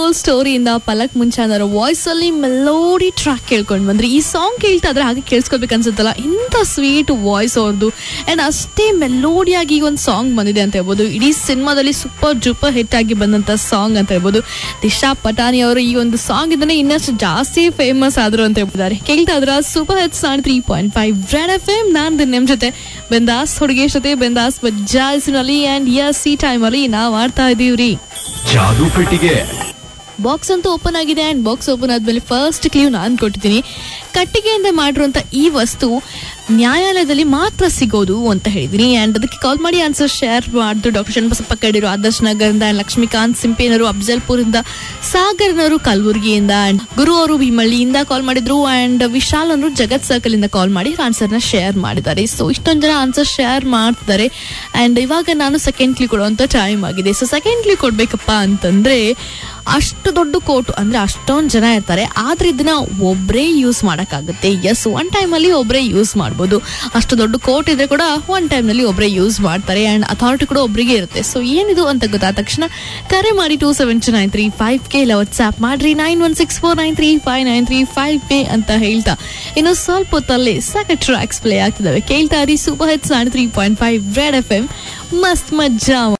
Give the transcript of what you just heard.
love ಸ್ಟೋರಿಯಿಂದ ಪಲಕ್ ಮುಂಚಾನರ voice ಅಲ್ಲಿ ಮೆಲೋಡಿ ಟ್ರ್ಯಾಕ್ ಕೇಳ್ಕೊಂಡು ಬಂದ್ರೆ ಈ ಸಾಂಗ್ ಕೇಳ್ತಾ ಇದ್ರೆ ಹಾಗೆ ಕೇಳಿಸ್ಕೊಳ್ಬೇಕು ಅನ್ಸುತ್ತಲ್ಲ ಇಂಥ ಸ್ವೀಟ್ ವಾಯ್ಸ್ ಅವ್ರದ್ದು ಅಂಡ್ ಅಷ್ಟೇ ಮೆಲೋಡಿಯಾಗಿ ಈ ಒಂದು ಸಾಂಗ್ ಬಂದಿದೆ ಅಂತ ಹೇಳ್ಬೋದು ಇಡೀ ಸಿನಿಮಾದಲ್ಲಿ ಸೂಪರ್ ಜೂಪರ್ ಹಿಟ್ ಆಗಿ ಬಂದಂತ ಸಾಂಗ್ ಅಂತ ಹೇಳ್ಬೋದು ದಿಶಾ ಪಟಾನಿ ಅವರು ಈ ಒಂದು ಸಾಂಗ್ ಇಂದನೇ ಇನ್ನಷ್ಟು ಜಾಸ್ತಿ ಫೇಮಸ್ ಆದ್ರು ಅಂತ ಹೇಳ್ತಿದ್ದಾರೆ ಕೇಳ್ತಾ ಇದ್ರ super hits nine three point five red F M ನಾನ್ ನಿಮ್ ಜೊತೆ ಬೆಂದಾಸ್ ಹುಡುಗಿ ಜೊತೆ ಬೆಂದಾಸ್ ಬಜ್ಜಾಲ್ಸಿನಲ್ಲಿ ಅಂಡ್ ಎಸ್ ಈ ಟೈಮ್ ಅಲ್ಲಿ ನಾವ್ ಆಡ್ತಾ ಇದೀವ್ರಿ ಜಾದು ಪೆಟ್ಟಿಗೆ ಬಾಕ್ಸ್ ಅಂತೂ ಓಪನ್ ಆಗಿದೆ ಅಂಡ್ ಬಾಕ್ಸ್ ಓಪನ್ ಆದ್ಮೇಲೆ ಫಸ್ಟ್ ಕ್ಲೀವ್ ನಾನು ಕೊಟ್ಟಿದ್ದೀನಿ ಕಟ್ಟಿಗೆಯಿಂದ ಮಾಡಿರುವಂತ ಈ ವಸ್ತು ನ್ಯಾಯಾಲಯದಲ್ಲಿ ಮಾತ್ರ ಸಿಗೋದು ಅಂತ ಹೇಳಿದೀನಿ ಅಂಡ್ ಅದಕ್ಕೆ ಕಾಲ್ ಮಾಡಿ ಆನ್ಸರ್ ಶೇರ್ ಮಾಡಿದ್ರು ಡಾಕ್ಟರ್ ಶರಣಬಸಪ್ಪ ಕಡಿರು ಆದರ್ಶ್ ನಗರಿಂದ and ಲಕ್ಷ್ಮೀಕಾಂತ್ ಸಿಂಪೇನರು ಅಫ್ಜಲ್ಪುರಿಂದ ಸಾಗರ್ನವರು ಕಲಬುರಗಿಯಿಂದ ಅಂಡ್ ಗುರು ಅವರು ಭೀಮಳ್ಳಿಯಿಂದ ಕಾಲ್ ಮಾಡಿದ್ರು ಅಂಡ್ ವಿಶಾಲ್ ಅವರು ಜಗತ್ ಸರ್ಕಲ್ ಇಂದ ಕಾಲ್ ಮಾಡಿ ಆನ್ಸರ್ನ ಶೇರ್ ಮಾಡಿದ್ದಾರೆ ಸೊ ಇಷ್ಟೊಂದು ಜನ ಆನ್ಸರ್ ಶೇರ್ ಮಾಡ್ತಿದ್ದಾರೆ ಅಂಡ್ ಇವಾಗ ನಾನು ಸೆಕೆಂಡ್ ಕ್ಲೀ ಕೊಡುವಂತ ಟೈಮ್ ಆಗಿದೆ ಸೊ ಸೆಕೆಂಡ್ ಕ್ಲೀ ಕೊಡ್ಬೇಕಪ್ಪ ಅಂತಂದ್ರೆ ಅಷ್ಟು ದೊಡ್ಡ ಕೋಟು ಅಂದ್ರೆ ಅಷ್ಟೊಂದು ಜನ ಇರ್ತಾರೆ ಆದ್ರೆ ಇದನ್ನ ಒಬ್ರೇ ಯೂಸ್ ಮಾಡಕ್ಕಾಗುತ್ತೆ ಎಸ್ ಒನ್ ಟೈಮ್ ಅಲ್ಲಿ ಒಬ್ರೇ ಯೂಸ್ ಮಾಡ್ಬೋದು ಅಷ್ಟು ದೊಡ್ಡ ಕೋಟ್ ಇದ್ರೆ ಕೂಡ ಒನ್ ಟೈಮ್ ನಲ್ಲಿ ಒಬ್ರೇ ಯೂಸ್ ಮಾಡ್ತಾರೆ ಅಂಡ್ ಅಥಾರಿಟಿ ಕೂಡ ಒಬ್ರಿಗೆ ಇರುತ್ತೆ ಸೊ ಏನಿದು ಅಂತ ಗೊತ್ತಾದ ತಕ್ಷಣ ಕರೆ ಮಾಡಿ two seven two nine three five K ಇಲ್ಲ ವಾಟ್ಸ್ಆಪ್ ಮಾಡ್ರಿ nine one six four nine three five nine three five K ಅಂತ ಹೇಳ್ತಾ ಇನ್ನು ಸ್ವಲ್ಪ ಹೊತ್ತಲ್ಲಿ ಸೆಕೆಂಡ್ ಟ್ರ್ಯಾಕ್ಸ್ ಪ್ಲೇ ಆಗ್ತಿದಾವೆ ಕೇಳ್ತಾ ಇರಿ super hits nine three point five red F M ಮಸ್ತ್ ಮಜ್ಜಾ